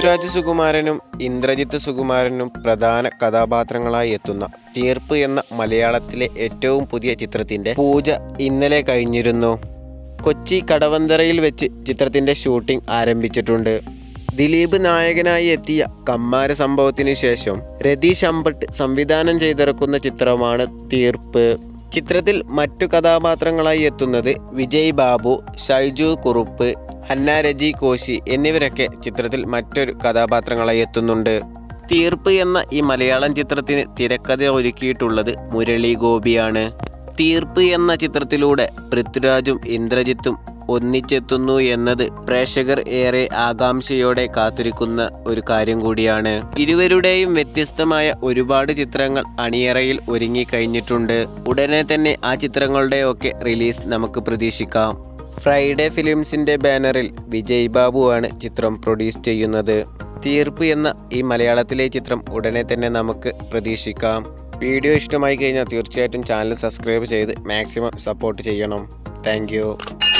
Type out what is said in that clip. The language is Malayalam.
പൃഥ്വിരാജ് സുകുമാരനും ഇന്ദ്രജിത്ത് സുകുമാരനും പ്രധാന കഥാപാത്രങ്ങളായി എത്തുന്ന തീർപ്പ് എന്ന മലയാളത്തിലെ ഏറ്റവും പുതിയ ചിത്രത്തിന്റെ പൂജ ഇന്നലെ കഴിഞ്ഞിരുന്നു കൊച്ചി കടവന്തറയിൽ വെച്ച് ചിത്രത്തിന്റെ ഷൂട്ടിംഗ് ആരംഭിച്ചിട്ടുണ്ട് ദിലീപ് നായകനായി എത്തിയ കമ്മാര സംഭവത്തിന് ശേഷം രതീഷ് അമ്പട്ട് സംവിധാനം ചെയ്തിറക്കുന്ന ചിത്രമാണ് തീർപ്പ് ചിത്രത്തിൽ മറ്റു കഥാപാത്രങ്ങളായി എത്തുന്നത് വിജയ് ബാബു ഷൈജു കുറുപ്പ് ഹന്ന രജി കോശി എന്നിവരൊക്കെ ചിത്രത്തിൽ മറ്റൊരു കഥാപാത്രങ്ങളായി എത്തുന്നുണ്ട് തീർപ്പ് എന്ന ഈ മലയാളം ചിത്രത്തിന് തിരക്കഥ ഒരുക്കിയിട്ടുള്ളത് മുരളി ഗോപിയാണ് തീർപ്പ് എന്ന ചിത്രത്തിലൂടെ പൃഥ്വിരാജും ഇന്ദ്രജിത്തും ഒന്നിച്ചെത്തുന്നു എന്നത് പ്രേക്ഷകർ ഏറെ ആകാംക്ഷയോടെ കാത്തിരിക്കുന്ന ഒരു കാര്യം കൂടിയാണ് ഇരുവരുടെയും വ്യത്യസ്തമായ ഒരുപാട് ചിത്രങ്ങൾ അണിയറയിൽ ഒരുങ്ങിക്കഴിഞ്ഞിട്ടുണ്ട് ഉടനെ തന്നെ ആ ചിത്രങ്ങളുടെ ഒക്കെ റിലീസ് നമുക്ക് പ്രതീക്ഷിക്കാം ഫ്രൈഡേ ഫിലിംസിന്റെ ബാനറിൽ വിജയ് ബാബുവാണ് ചിത്രം പ്രൊഡ്യൂസ് ചെയ്യുന്നത് തീർപ്പ് എന്ന ഈ മലയാളത്തിലെ ചിത്രം ഉടനെ തന്നെ നമുക്ക് പ്രതീക്ഷിക്കാം വീഡിയോ ഇഷ്ടമായി കഴിഞ്ഞാൽ തീർച്ചയായിട്ടും ചാനൽ സബ്സ്ക്രൈബ് ചെയ്ത് മാക്സിമം സപ്പോർട്ട് ചെയ്യണം താങ്ക്